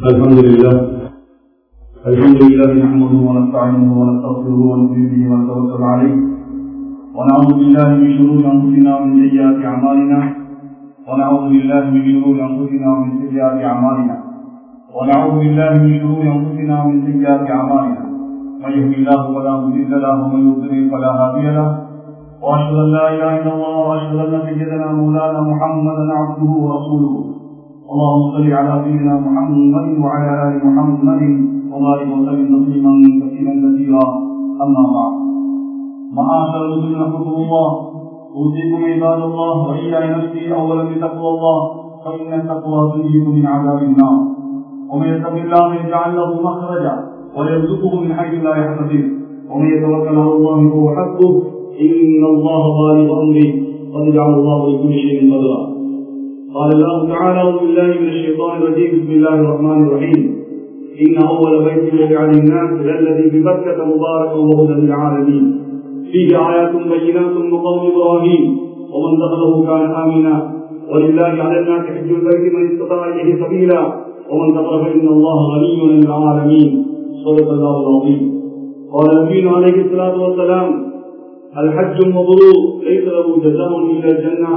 الحمد لله الحمد لله نحمده ونستعينه ونستغفره ونؤمن به ونتوكل عليه ونعوذ بالله من شرور انفسنا ومن سيئات اعمالنا ونعوذ بالله من شرور انفسنا ومن سيئات اعمالنا ونعوذ بالله من شرور انفسنا ومن سيئات اعمالنا من يهد الله فلا مضل له ومن يضلل فلا هادي له واشهد ان لا اله الا الله واشهد ان سيدنا مولانا محمدا عبده ورسوله اللهم صل على سيدنا محمد وعلى ال محمد وبارك وسلم تسليما كثيرا كثيرا اما بعد معاشر المسلمين حكم الله اوصيكم عباد الله واياي نفسي اولا بتقوى الله فان التقوى تنجيكم من عذاب النار ومن يتق الله يجعل له مخرجا ويرزقه من حيث لا يحتسب ومن يتوكل على الله فهو حسبه ان الله بالغ امره قد جعل الله لكل شيء قدرا قال الله تعالى اعوذ بالله من الشيطان الرجيم بسم الله الرحمن الرحيم ان اول بيت وضع للناس للذي ببكه مباركا وهدى للعالمين فيه ايات بينات مقام ابراهيم ومن دخله كان امنا ولله على الناس حج البيت من استطاع اليه سبيلا ومن كفر فان الله غني عن العالمين صدق الله العظيم قال نبينا عليه الصلاه والسلام الحج المبرور ليس له جزاء الا الجنه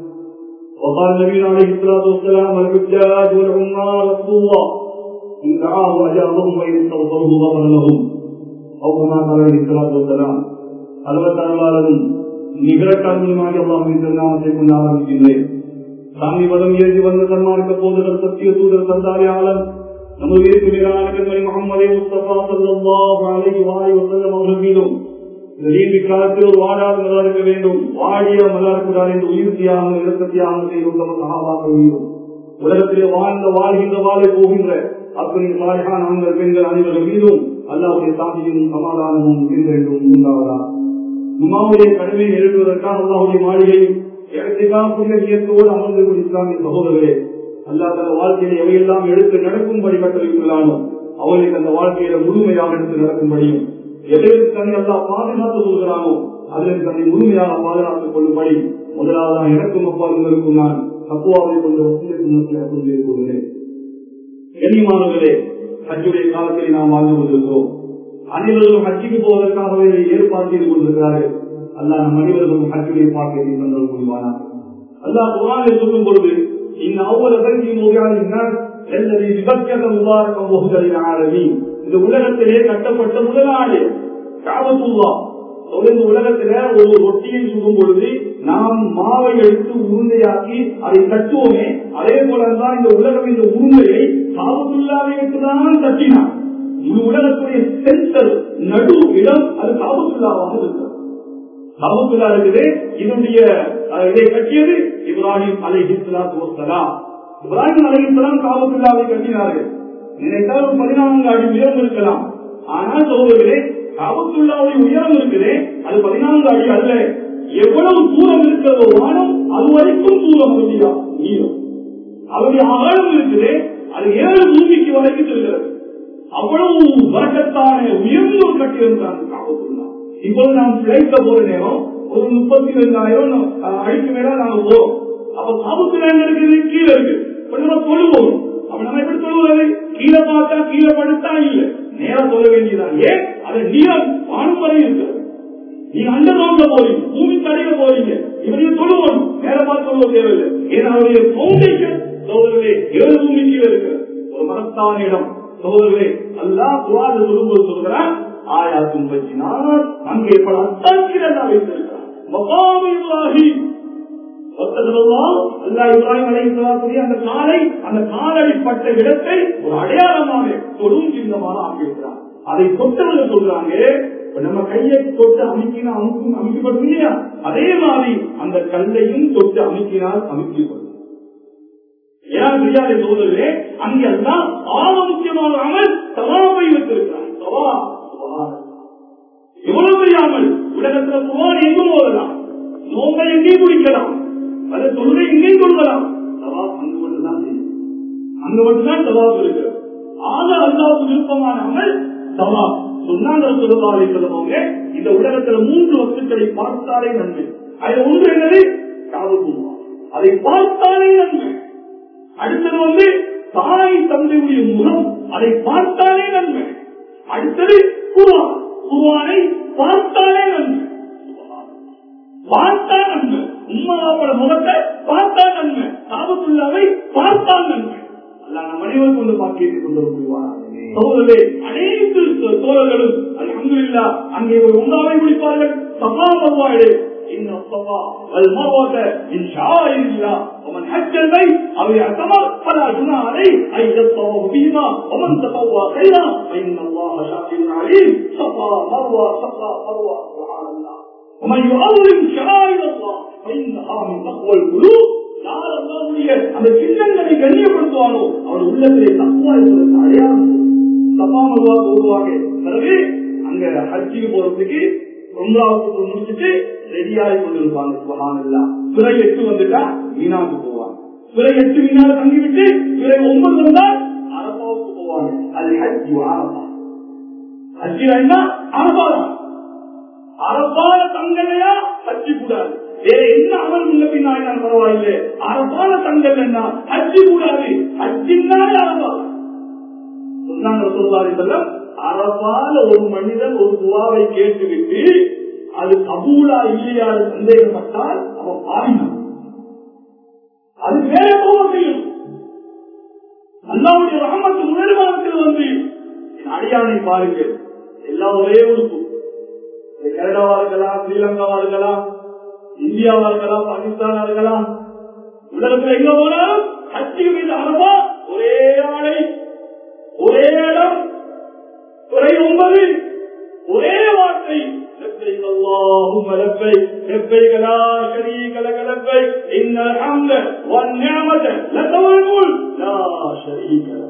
وقال النبي عليه الصلاه والسلام الحجاج والعمار رسول الله ان دعاه اجابهم وان استغفروه غفر لهم او كما قال عليه الصلاه والسلام அலுவலர்களும் நிகழக்காரணமாக அல்லாஹின் திருநாமத்தை கொண்டு ஆரம்பிக்கின்றேன் சாமி பதம் ஏறி வந்த சன்மார்க்க போதகர் சத்திய தூதர் சந்தாரியாளர் நமது துணிகளான முகமது முஸ்தபா சல்லாஹ் அலைஹி வாலி வஸல்லம் அவர்கள் மீதும் இந்த காலத்தில் ஒரு வாடாத மலர் இருக்க வேண்டும் வாடிய மலர் கூடாது என்று உயிர் தியாகம் இறக்க தியாகம் செய்து உத்தம சகாபாக்கள் மீதும் உலகத்திலே வாழ்ந்த வாழ்கின்ற வாழை போகின்ற அத்தனை சாலையான ஆண்கள் பெண்கள் அனைவர்கள் மீதும் அல்லாவுடைய சாந்தியும் சமாதானமும் என்றென்றும் உண்டாவதா உமாவுடைய கடமையை எழுதுவதற்காக அல்லாவுடைய மாளிகையும் இடத்திற்காக இயக்கத்தோடு அமர்ந்து இஸ்லாமிய சகோதரர்களே அல்லா தந்த வாழ்க்கையில எவையெல்லாம் எடுத்து நடக்கும்படி கட்டளைக்குள்ளானோ அவர்களுக்கு அந்த வாழ்க்கையில முழுமையாக எடுத்து நடக்கும்படியும் எதையும் தன்னை அல்லா பாதுகாத்து சொல்கிறானோ அதில் தன்னை முழுமையாக பாதுகாத்துக் கொள்ளும்படி முதலாவதாக எனக்கும் அப்பா உங்களுக்கும் நான் தப்புவாவை கொண்ட வசதிக்கு கொண்டிருக்கிறேன் கண்ணியமானவர்களே ஹஜ்ஜுடைய காலத்தில் நாம் வாழ்ந்து கொண்டிருக்கிறோம் அனைவரும் ஹஜ்ஜிக்கு போவதற்காகவே ஏற்பாடு செய்து கொண்டிருக்கிறார்கள் அல்லா நம் அனைவருக்கும் ஹஜ்ஜுடைய பாக்கியத்தை தந்தல் முடிவானா அல்லா குரானை சொல்லும் பொழுது இந்த அவ்வளவு பைத்தி மொழியாளினால் என்பதை விபக்கத முபாரகம் முகங்களின் ஆரம்பி இந்த உலகத்திலே கட்டப்பட்ட முதலாளி காபத்துல்லா தொடர்ந்து உலகத்தில ஒரு ரொட்டியை சுடும் பொழுது நாம் மாவை எடுத்து உருண்டையாக்கி அதை தட்டுவோமே அதே போலதான் இந்த உலகம் இந்த உருண்டையை காபத்துல்லாவை எடுத்துதான் தட்டினார் முழு உலகத்துடைய சென்டர் நடு இடம் அது காபத்துல்லாவாக இருக்கிறது காபத்துல்லா இருக்குது இதனுடைய இதை கட்டியது இப்ராஹிம் அலை இஸ்லாத்துலாம் இப்ராஹிம் அலை இஸ்லாம் காபத்துல்லாவை கட்டினார்கள் நினைத்தால் ஒரு பதினான்கு அடி உயரம் இருக்கலாம் ஆனால் சோதர்களே காபத்துள்ளாவுடைய உயரம் இருக்குது அது பதினான்கு அடி அல்ல எவ்வளவு தூரம் இருக்கிறதோ வானம் அது வரைக்கும் தூரம் இல்லையா நீளம் அவருடைய ஆழம் இருக்குது அது ஏழு பூமிக்கு வரைக்கும் செல்கிறது அவ்வளவு வழக்கத்தான உயர்ந்த ஒரு கட்டிடம் தான் காபத்துள்ளா இப்போது நாம் பிழைக்க போற நேரம் ஒரு முப்பத்தி ரெண்டாயிரம் அடிக்கு மேல நாங்க போறோம் அப்ப காபத்துள்ளா இருக்குது கீழே இருக்கு நம்ம தொழுவோம் அப்ப நம்ம எப்படி தொழுவது கீழே பார்த்தா கீழே படுத்தா இல்லை நேரம் சொல்ல வேண்டியதான் ஏன் அது நீளம் வானம் வரை இருக்கிறது நீங்க அந்த நோக்க போறீங்க பூமி தடையில போறீங்க இவரைய தொழுவோம் நேரம் பார்த்து சொல்ல தேவையில்லை ஏன்னா அவருடைய பவுண்டேஷன் சோதரர்களே ஏழு பூமி கீழே இருக்கிறது ஒரு மரத்தான இடம் சோதரர்களே அல்லா குவாது சொல்லும்போது சொல்கிறான் ஆயாத்தும் பற்றினார் அங்கே பல அத்தாட்சிகள் வைத்திருக்கிறார் மகாமில்லாஹி அந்த காலை அந்த காலடிப்பட்ட இடத்தை ஒரு அடையாளமாக தொடும் சின்னமாக ஆக்கியிருக்கிறார் அதை தொட்டவர்கள் சொல்றாங்க நம்ம கையை தொட்டு அமைக்கினா அமுக்கும் அமைக்கப்படும் இல்லையா அதே மாதிரி அந்த கல்லையும் தொட்டு அமைக்கினால் அமைக்கப்படும் ஏன் தெரியாத சோதரே அங்கெல்லாம் ஆக முக்கியமான அமல் தவாவை வைத்திருக்கிறார் தவா எவ்வளவு பெரியாமல் உலகத்துல குமார் எங்கும் போதலாம் நோம்பை எங்கேயும் குடிக்கலாம் அதை தொழுகை எங்கேயும் கொள்ளலாம் தவா அங்கு மட்டும்தான் அங்கு மட்டும்தான் தவாப் இருக்கு ஆக அல்லாவுக்கு விருப்பமான அமல் தவா சொன்னாங்க சொல்லுவாரை சொல்லுவாங்க இந்த உலகத்துல மூன்று வஸ்துக்களை பார்த்தாலே நன்மை அதுல ஒன்று என்னது காவல் அதை பார்த்தாலே நன்மை அடுத்தது வந்து தாய் தந்தையுடைய முகம் அதை பார்த்தாலே நன்மை அடுத்தது குருவான் குருவானை பார்த்தாலே நன்மை பார்த்தா நன்மை உண்மையாப்பட முகத்தை பார்த்தா நன்மை காபத்துள்ளாவை பார்த்தா நன்மை அல்லாஹ் நம் அனைவரும் கொண்டு பார்க்க கொண்டு புரிவார் சோழர்களே அனைத்து தோழர்களும் அல்ஹம்துலில்லாஹ் அங்கே ஒரு உண்டாவை முடிப்பார்கள் சபா வருவாடு إن الصفا والمروة من شعائر الله ومن حج البيت أو اعتمر فلا جناح عليه أن يطوف بهما ومن تطوع خيرا فإن الله شاكر عليم صفا مروة صفا مروة سبحان الله ومن يعظم شعائر الله فإنها من تقوى القلوب யார் அல்லாஹ்வுடைய அந்த சின்னங்களை கண்ணியப்படுத்துவானோ அவன் உள்ளத்திலே தக்குவா என்பதற்கு அடையாளம் தப்பா மருவாக உருவாக பிறகு அங்க ஹஜ்ஜிக்கு போறதுக்கு உம்ராவுக்கு முடிச்சுட்டு ரெடியாகி கொண்டிருப்பாங்க சுபகான் எல்லாம் பிறை எட்டு வந்துட்டா மீனாவுக்கு போவாங்க பிறை எட்டு மீனால தங்கிவிட்டு பிறை ஒன்பது வந்தால் அரபாவுக்கு போவாங்க அது ஹஜ் அரபா ஹஜ்ஜினா அரபா தான் அரபான தங்கலையா ஹஜ்ஜி கூடாது வேற என்ன அமல் முன்ன பின்னாடி பரவாயில்லை அரபான தங்கல் என்ன ஹஜ்ஜி கூடாது ஹஜ்ஜின்னாலே அரபா சொன்னாங்க சொல்வாரி செல்லம் அரபால ஒரு மனிதன் ஒரு துவாவை கேட்டுவிட்டு அது கபூலா இல்லையா சந்தேகப்பட்டால் அவன் பாவினான் அது வேற போக செய்யும் அல்லாவுடைய ரகமத்து முன்னெடுமானத்தில் வந்து அடியானை பாருங்கள் எல்லாம் ஒரே உறுப்பு கனடாவா இருக்கலாம் ஸ்ரீலங்காவா இருக்கலாம் இந்தியாவா இருக்கலாம் பாகிஸ்தானா இருக்கலாம் உலகத்தில் எங்க போனாலும் ஹஜ்ஜி மீது அரபா ஒரே ஆடை ஒரே இடம் துறை ஒன்பது ஒரே வார்த்தை لبيك اللهم لبيك لبيك لا شريك لك لبيك إن الحمد والنعمة لك والملك لا شريك لك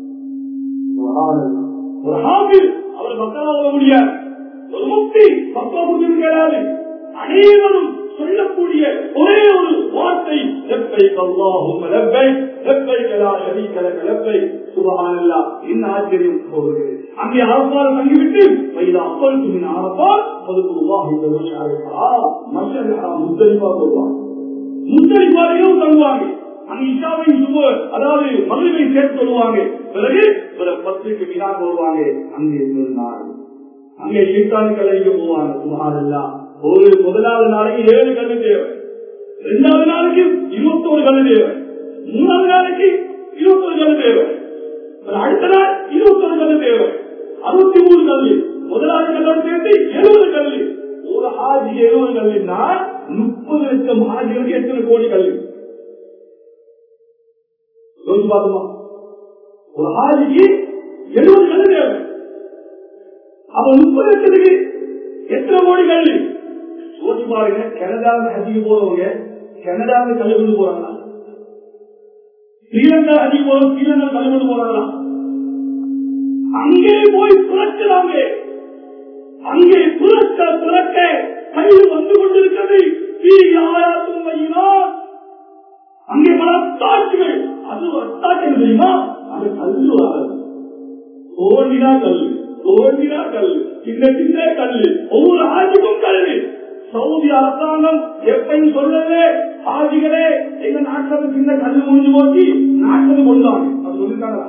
سبحان الله ஒரு ஹாபில் அவர் மக்கள் ஓத முடியாது ஒரு முக்தி பக்கம் இருக்கிறாரு அனைவரும் சொல்லக்கூடிய ஒரே ஒரு வார்த்தை லெப்பைக் அல்லாஹும் லெப்பைக் லெப்பைக் லா ஷரீக லக லெப்பைக் சுப்ஹானல்லாஹ் என்ன ஆச்சரியம் போகிறது அங்கே அரபால் தங்கிவிட்டு வைதா அப்பல் துமின் அரபால் பதுக்குல்லாஹ் இந்த வருஷா மஷரிஹா முத்தலிஃபா போவாங்க முத்தலிஃபாலையும் தங்குவாங்க அங்க இஷாவை சுப அதாவது மதுரை சேர்த்து சொல்லுவாங்க பிறகு பிற பத்துக்கு வினாக்கு வருவாங்க அங்கே ஒரு நாள் அங்கே ஈட்டான் கலைக்கு போவாங்க சுமாரல்லா ஒரு முதலாவது நாளைக்கு ஏழு கல்லு தேவை இரண்டாவது நாளைக்கு இருபத்தோரு கல்லு தேவை மூணாவது நாளைக்கு இருபத்தொரு கல்லு தேவை அடுத்த நாள் இருபத்தொரு கல்லு தேவை அறுபத்தி மூணு கல்லு முதலாவது கல்லோடு சேர்த்து எழுபது கல்லு ஒரு ஹாஜி எழுபது கல்லுன்னா முப்பது லட்சம் ஹாஜிகளுக்கு எத்தனை கோடி கல்லு யோசிச்சு பார்த்துமா ஒரு ஹாஜிக்கு எழுபது கல்லு தேவை அப்ப முப்பது லட்சத்துக்கு எத்தனை கோடி கல்வி யோசிச்சு பாருங்க கனடாவில் ஹஜிக்கு போறவங்க கனடாவில் கல்வி கொண்டு போறாங்களா ஸ்ரீலங்கா ஹஜி போறோம் ஸ்ரீலங்கா கல்வி கொண்டு போறாங்களா அங்கே போய் புரட்சலாங்க அங்கே புரட்ச புரட்ட கையில் வந்து கொண்டிருக்கிறது அங்கே பல அத்தாட்சிகள் அது அத்தாட்சிகள் தெரியுமா அது கல்லு வராது தோண்டினா கல்லு தோண்டினா கல்லு சின்ன சின்ன கல்லு ஒவ்வொரு ஆட்சிக்கும் கல்வி சவுதி அரசாங்கம் எப்பயும் சொல்லவே ஆதிகளே எங்க நாட்டில் சின்ன கல்லு முடிஞ்சு போச்சு நாட்டில் கொண்டாங்க அது சொல்லிருக்காங்களா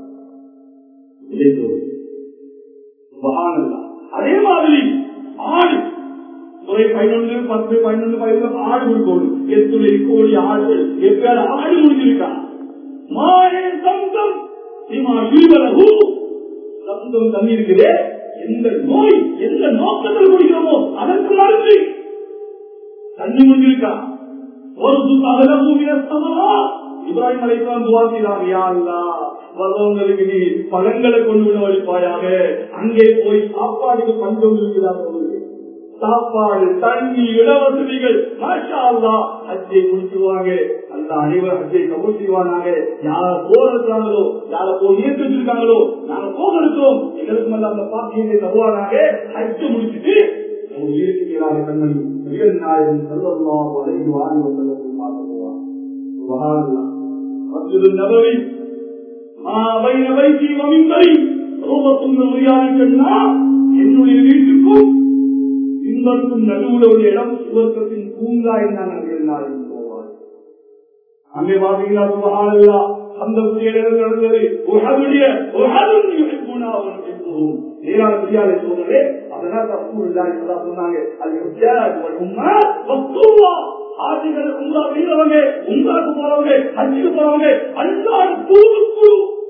அதே மாதிரி ஆடு துறை பதினொன்று பத்து பதினொன்று பதினொன்று ஆடு கொடுக்கணும் எத்துணை கோடி ஆடு எப்பயாவது ஆடு முடிஞ்சிருக்கா மாயே சந்தம் சீமா ஈவரகு சப்தம் தண்ணி இருக்குது எந்த நோய் எந்த நோக்கத்தில் குடிக்கிறோமோ அதற்கு மருந்து தண்ணி முடிஞ்சிருக்கா ஒரு இப்ராஹிம் அலைக்கலாம் துவா செய்தாங்க யா அல்லாஹ் வர்றவங்களுக்கு நீ பழங்களை கொண்டு விட வழிப்பாயாக அங்கே போய் சாப்பாடுக்கு பஞ்சம் இருக்கிறாங்க சாப்பாடு தண்ணி இடவசதிகள் மாஷா அல்லா ஹஜ்ஜை முடிச்சுவாங்க அந்த அனைவரும் ஹஜ்ஜை கபூல் செய்வானாங்க யார போர் இருக்கிறாங்களோ யார போர் இயற்கை வச்சிருக்காங்களோ நாங்க போக இருக்கிறோம் எங்களுக்கு மேல அந்த பாக்கியத்தை தருவானாங்க ஹஜ்ஜை முடிச்சுட்டு அவங்க வீட்டுக்கு மேலாக கண்மணி நபிகள் நாயகன் செல்லலாம் வரைந்து வாரி வந்ததை பார்த்து போவாங்க சுபஹானல்லாஹ் மஸ்ஜிது நபவி மா பைன பைத்தி வ மின்பரி ரூபத்தும் மின் ரியாதில் என்னுடைய வீட்டுக்கும் பின்பற்றும் நடுவுல ஒரு இடம் சுவர்க்கத்தின் பூங்கா என்றாங்க நபிகள் நாயகன் போவார் அங்கே பாத்தீங்களா சுபஹானல்லா அந்த தேடல் நடந்தது உஹதுடைய உஹதுன் யுஹிப்புனா வ நுஹிப்புஹும் நீரான பிரியாதை சோதரே அதனால ரசூலுல்லாஹி ஸல்லல்லாஹு அலைஹி சொன்னாங்க அல் ஹுஜ்ஜாஜ் வல் உம்மா வஸ்துல்லா ஆதிகள் உம்ரா செய்றவங்க உம்ராக்கு போறவங்க ஹஜ்ஜுக்கு போறவங்க அல்லாஹ் தூதுக்கு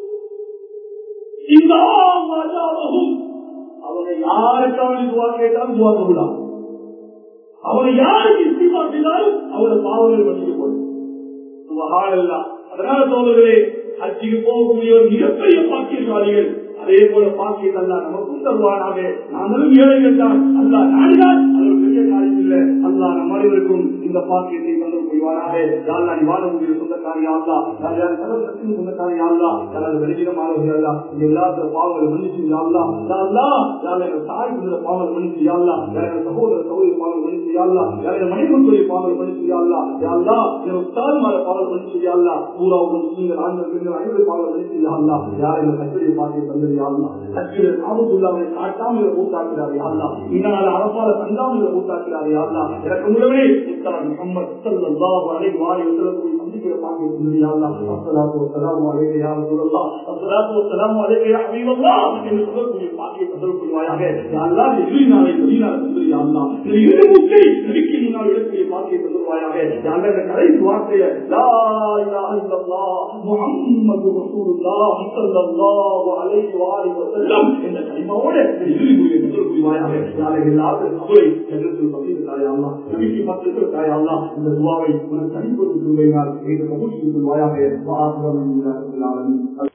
இந்த மஜாவஹும் அவங்க யாருக்காக துவா கேட்டாலும் துவா சொல்லலாம் அவங்க யாருக்கு இஸ்திமா செய்தாலும் அவங்கள பாவங்கள் பண்ணிட்டு போடும் சுபஹானல்லாஹ். அதனால தோழர்களே ஹஜ்ஜிக்கு போகக்கூடிய ஒரு மிகப்பெரிய பாக்கியசாலிகள் அதே போல பாக்கியம் அல்ல நமக்கும் தருவானாக நாங்களும் ஏழைகள் தான் அல்லா நாடுதான் அது ஒரு பெரிய காரியம் இல்லை அல்லா நம் அனைவருக்கும் இந்த பாக்கியத்தை தந்து புரிவானாக யாழ்லா நீ வாழ முடியும் சொந்தக்காரி ஆள்லா யார் யார் சகோதரத்தின் சொந்தக்காரி ஆள்லா யாராவது வெளியிடமானவர்கள் அல்லா இந்த எல்லாத்த பாவங்களை மன்னிச்சு யாழ்லா யாழ்லா யார் எங்கள் தாய் இந்த பாவங்களை மன்னிச்சு யாழ்லா யார் எங்கள் சகோதர சகோதரி பாவங்களை மன்னிச்சு யாழ்லா யார் எங்கள் மனைவர்களுடைய பாவங்களை மன்னிச்சு யாழ்லா யாழ்லா என் உஸ்தாதுமார பாவங்களை மன்னிச்சு யாழ்லா பூரா முஸ்லீம்கள் ஆண்கள் பெண்கள் அனைவரும் பாவங்களை மன்னிச்சு யாழ்லா யார் எங்கள் கட்டுரை பாக்கிய தந்தது யாழ்லா கட்சியில் காமத்துள்ளாவை காட்டாமல் கூட்டாக்கிறார் யாழ்லா இன்னால அரசால கண்டாமல் கூட்டாக்கிறார் யாழ்லா எனக்கு முழுவே இத்தனை முகம்மது ஸல்லல்லாஹு அலைஹி வஸல்லம் போய் சந்திக்கிற பாக்கிய தந்தது யாழ்லா அஸ்ஸலாத்து வஸ்ஸலாமு அலைஹி யா ரசூலல்லாஹ் அஸ்ஸலாத்து வஸ்ஸலாமு அலைஹி யா ஹபீபல்லாஹ் என்று சொல்லக்கூடிய பாக்கிய தந்தல் புரிவாயாக யாழ்லா இரு நாளை மதீனால தந்தது யாழ்லா இந்த இரு முக்கை நபிக்கு முன்னால் இடக்கூடிய பாக்கிய தந்தல்வாயாக யாழ்லா இந்த கடைசி வார்த்தையை லா இலாஹ இல்லல்லாஹ் முஹம்மது ரசூலுல்லாஹ் ஸல்லல்லாஹு அலைஹி வஆலிஹி வஸல்லம் என்ற கலிமாவோட இந்த இறுதி முடிவை முதல் புரிவாயாக யாழை எல்லாரும் கபரை ஜன்னத்தில் பகிர்ந்தாயா அல்லாஹ் நபிக்கு மக்களுக்கு தாயா அல்லாஹ் இந்த துவாவை உனக்கு தனிப்பொருள் துவையினால் இந்த கபூல் செய்து வாயாக வாசகம்